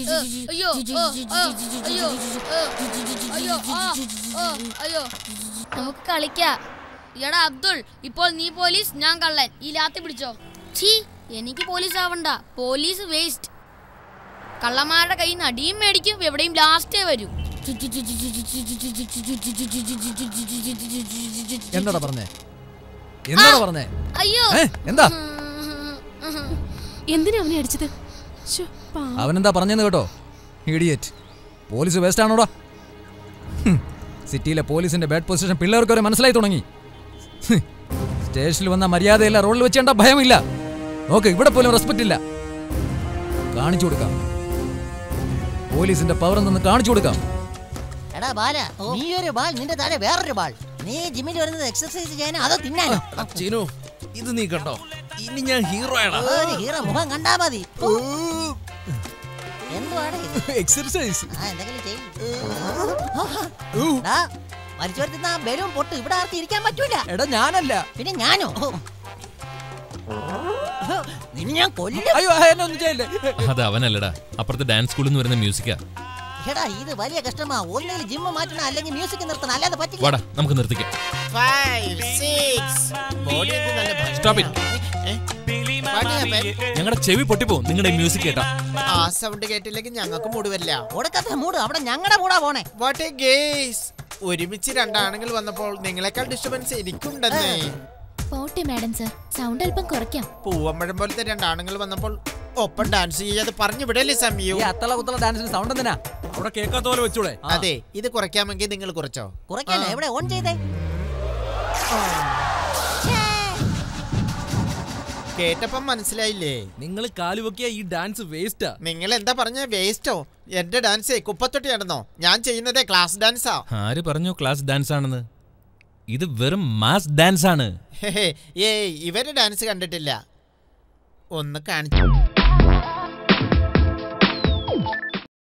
അയ്യോ ഓ, ആ, അയ്യോ ഏ, അയ്യോ ആ, ഓ, അയ്യോ നമുക്ക് കളിക്കാം എടാ അബ്ദുൾ ഇപ്പോൾ നീ പോലീസ് ഞാൻ കള്ളൻ ഈ ലാത്തി പിടിച്ചോ ഛീ എനിക്ക് പോലീസ് ആവണ്ട പോലീസ് വേസ്റ്റ് കള്ളന്മാരുടെ കയ്യിൽ നിന്ന് അടിയും മേടിക്കും എവിടെയും ലാസ്റ്റേ വരും എന്താടാ പറഞ്ഞേ എന്താടാ പറഞ്ഞേ അയ്യോ ഏ എന്താ എന്തിനാ അവനെ അടിച്ചത് ശ്ശോ, പാവം. അവനെന്താ പറഞ്ഞെന്ന് കേട്ടോ ഇഡിയറ്റ് പോലീസ് വേസ്റ്റ് ആണോടാ ഹും, സിറ്റിയിലെ പോലീസിന്റെ ബാഡ് പൊസിഷൻ പിള്ളേർക്ക് വരെ മനസ്സിലായി തുടങ്ങി ഹ്, സ്റ്റേഷനിൽ വന്ന മര്യാദയില്ല റോഡിൽ വെച്ചേണ്ട ഭയമില്ല നോക്ക് ഇവിടെ പോലും റെസ്പെക്റ്റ് ഇല്ല കാണിച്ചു കൊടുക്കാം പോലീസിന്റെ പവർ എന്തെന്ന് കാണിച്ചു കൊടുക്കാം എടാ ബാല നീ ഒരു ബാൾ നിന്റെ താഴെ വേറൊരു ബാൾ നീ ജിമ്മിൽ വരുന്നത് എക്സർസൈസ് ചെയ്യാനോ അതോ തിന്നാനോ ചീനു ഇത് നീ കണ്ടോ ഇനി ഞാൻ ഹീറോ ആണ് ഒരു ഹീറോ മുഖം കണ്ടാ മതി എന്തുവാണ് ഇത് എക്സർസൈസ് ആ എന്തെങ്കിലും ചെയ്യ്. ഡാ, വലിച്ചു വരുത്തുന്ന ആ ബലൂൺ പൊട്ട് ഇവിടെ ആർക്കും ഇരിക്കാൻ പറ്റൂല എടാ ഞാനല്ല പിന്നെ ഞാനോ നിന്നെ ഞാൻ കൊല്ലും അയ്യോ എന്നെ ഒന്നും ചെയ്യല്ലേ അത് അവനല്ലടാ അപ്പുറത്തെ ഡാൻസ് സ്കൂളിൽ നിന്ന് വരുന്ന മ്യൂസിക്കാ എടാ ഇത് വലിയ കഷ്ടമാ ഒന്നെങ്കിൽ ജിമ്മ് മാറ്റണം അല്ലെങ്കിൽ മ്യൂസിക് നിർത്തണം അല്ലാതെ പറ്റില്ല വാടാ നമുക്ക് നിർത്തിക്കാം Stop it. ഞങ്ങളുടെ ചെവി പൊട്ടിപ്പോ നിങ്ങളുടെ മ്യൂസിക് കേട്ടാ ആ സൗണ്ട് കേട്ടില്ലെങ്കിൽ ഞങ്ങൾക്ക് മൂട് വരില്ല ഒടുക്കത്തെ മൂട് അവിടെ ഞങ്ങളുടെ മൂടാ പോണേ വാട്ട് എ ഗേസ് ഒരുമിച്ച് രണ്ടാണുങ്ങൾ വന്നപ്പോൾ നിങ്ങളെക്കാൾ ഡിസ്റ്റർബൻസ് എനിക്കുണ്ടെന്നേ പോട്ടെ മാഡം സർ സൗണ്ട് അല്പം കുറയ്ക്കാം പൂവമ്പഴം പോലത്തെ രണ്ടാണുങ്ങൾ വന്നപ്പോൾ ഒപ്പം ഡാൻസ് ചെയ്യാതെ പറഞ്ഞു വിടല്ലേ സമയൂ ഈ അത്തള കുത്തള ഡാൻസിന് സൗണ്ട് എന്തിനാ അവിടെ കേൾക്കാത്ത പോലെ വെച്ചൂടെ അതെ ഇത് കുറയ്ക്കാമെങ്കിൽ നിങ്ങൾ കുറച്ചോ കുറയ്ക്കാനോ എവിടെ ഓൺ ചെയ്തേ കേട്ടപ്പം മനസ്സിലായില്ലേ നിങ്ങൾ കാലുവെക്കിയ ഈ ഡാൻസ് വേസ്റ്റാ നിങ്ങൾ എന്താ പറഞ്ഞ വേസ്റ്റോ എന്റെ ഡാൻസേ കുപ്പത്തൊട്ടി നടന്നോ ഞാൻ ചെയ്യുന്നതേ ക്ലാസ് ഡാൻസാ ആര് പറഞ്ഞു ക്ലാസ് ഡാൻസ് ആണെന്ന് ഇത് വെറും മാസ് ഡാൻസ് ആണ് ഏയ് ഇവര് ഡാൻസ് കണ്ടിട്ടില്ല ഒന്ന് കാണിച്ചു